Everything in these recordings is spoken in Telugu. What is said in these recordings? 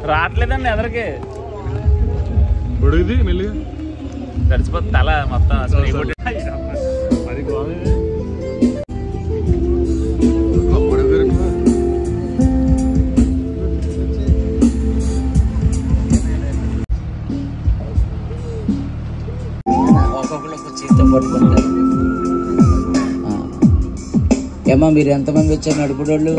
రావట్లేదండి ఎదరికి పొడుగుది మెల్లిగా తడిచిపోతుంది తల మొత్తం అసలు ఈ కొట్టి- అది బాగుంది పొడుగు పెరుగుతుందా? ఒక్కొక్కరు ఒక చేతితో పట్టుకుంటారు ఆ. ఏమ్మా మీరు ఎంతమంది వచ్చారు నడుపుడోళ్ళు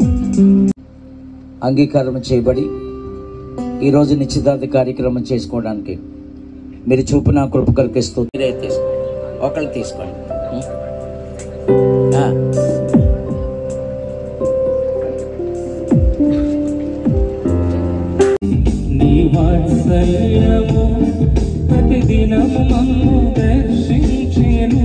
అంగీకారం చేయబడి ఈరోజు నిశ్చితార్థ కార్యక్రమం చేసుకోవడానికి మీరు చూపిన కృప కలిగిస్తూ మీరే తీసుకోండి ఒకళ్ళు తీసుకోండి ఉం? ఆ. నీ వాత్సల్యము ప్రతిదినము మమ్ము దర్శించెను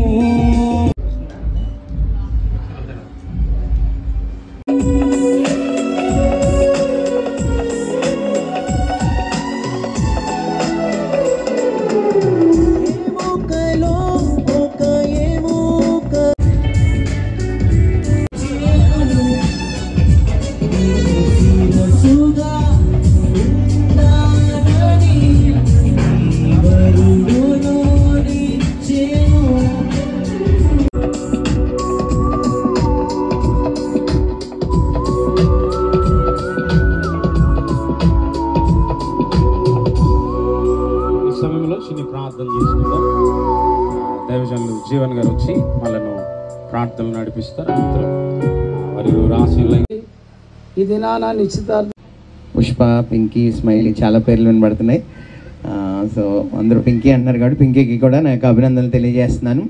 ఈ సమయంలో చిన్న ప్రార్థన చేసుకుందాం దైవజనులు జీవన్ గారు వచ్చి వాళ్ళను ప్రార్థనలు నడిపిస్తారు అందరూ మరియు రాశిలో ఈ దినాన నిశ్చితార్థ పుష్ప పింకీ స్మైలీ చాలా పేర్లు వినబడుతున్నాయి ఆ, సో అందరూ పింకీ అంటున్నారు కాబట్టి పింకీకి కూడా నాకు అభినందనలు తెలియజేస్తున్నాను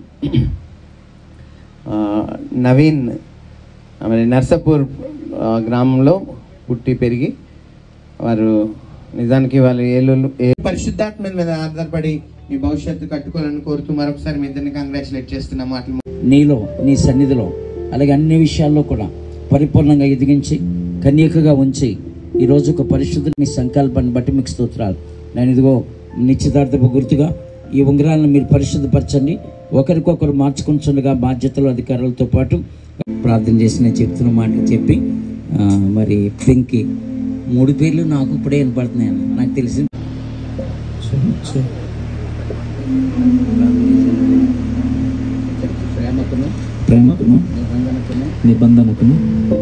ఆ, నవీన్ మరి నర్సాపూర్ ఆ, గ్రామంలో పుట్టి పెరిగి వారు నిజానికి వాళ్ళు ఏలూరు ఏ పరిశుద్ధాత్మ మీద ఆధారపడి మీ భవిష్యత్తు కట్టుకోవాలని కోరుతూ మరొకసారి మీ ఇద్దరిని కంగ్రాచులేట్ చేస్తున్న మాటలు నీలో నీ సన్నిధిలో అలాగే అన్ని విషయాల్లో కూడా పరిపూర్ణంగా ఎదిగించి కన్యకగా ఉంచి ఈ రోజు ఒక పరిశుద్ధ మీ సంకల్పాన్ని బట్టి మీకు స్తోత్రాలు నేను ఇదిగో నిశ్చితార్థపు గుర్తుగా ఈ ఉంగరాలను మీరు పరిశుద్ధపరచండి ఒకరికొకరు మార్చుకుంటుండగా బాధ్యతలు అధికారులతో పాటు ప్రార్థన చేసి నేను చెప్తున్న మాట చెప్పి ఆ, మరి పెంకి మూడు పేర్లు నాకు ఇప్పుడే వినపడుతున్నాయి అన్న. నాకు తెలిసి ప్రేమకును ప్రేమకును నిబంధనకును నిబంధనకును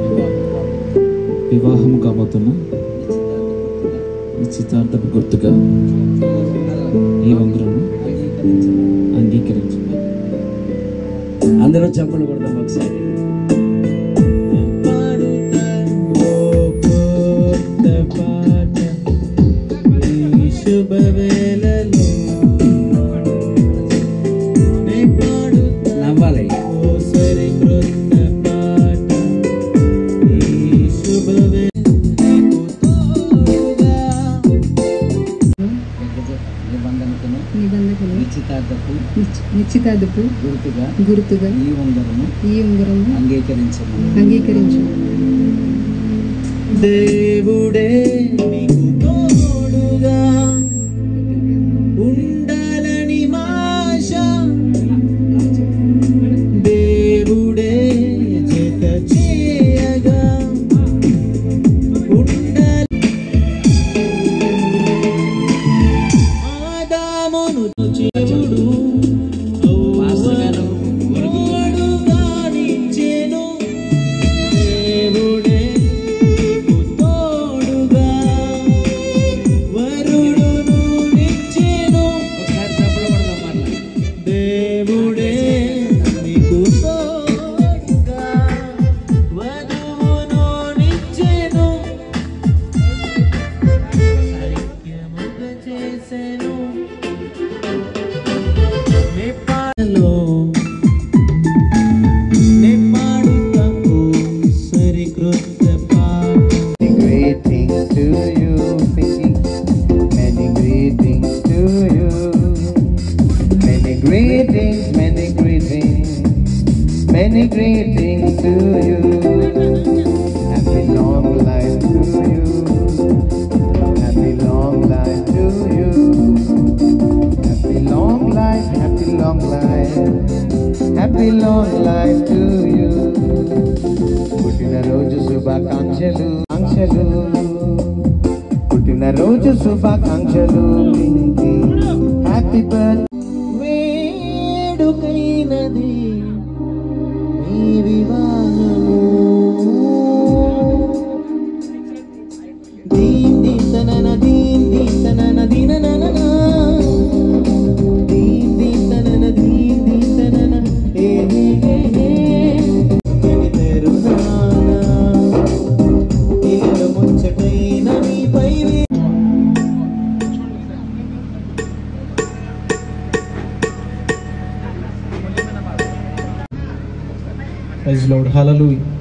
వివాహం కాబోతున్న నిశ్చితార్థపు గుర్తుగా ఈ ఉంగరము అంగీకరించు అందరూ చప్పలు కొడదాం ఒకసారి నవ్వాలి నిబంధనకును నిబంధకులు నిశ్చితార్థపు నిశ్చి- నిశ్చితార్థపు గుర్తుగా గుర్తుగా ఈ ఉంగరము ఈ ఉంగరము అంగీకరించము అంగీకరించు దేవుడే నీకు తోడుగా ఉండాలని మాష దేవుడే జత చేయగా ఉండాలి ఆదామును చూడు తోడుగా నిచ్చెను దేవుడే నీకు తోడుగా వరుడును నిచ్చెను ఒకసారి చప్పలు కొడదాం మరలా దేవుడే నీకు తోడుగా వధువును నిచ్చెను సైక్యముగ చేసెను నీ పాటలో నీ పాడుతా ఓ సరికృత పాట greetings to you, Pinky. Many greetings to you. Many greetings, many greetings, many greetings to you. Happy long life to you. Happy long life to you. Happy long life, happy long life, happy long life to you. పుట్టినరోజు శుభాకాంక్షలు ఆంక్షలు పుట్టినరోజు ఘనమైనది మీ వివాహము దీన్ దీన్ తనన దీన్ దీన్ తనన దీనననన. దీన్ దీన్ తనన దీన్ దీన్ తనన. ఏ ఏ ఏ ఏ. కని తెరునాన. ఏలు ముచ్చటైన మీపై వే- ప్రైజ్ లోడ్ హలలుయ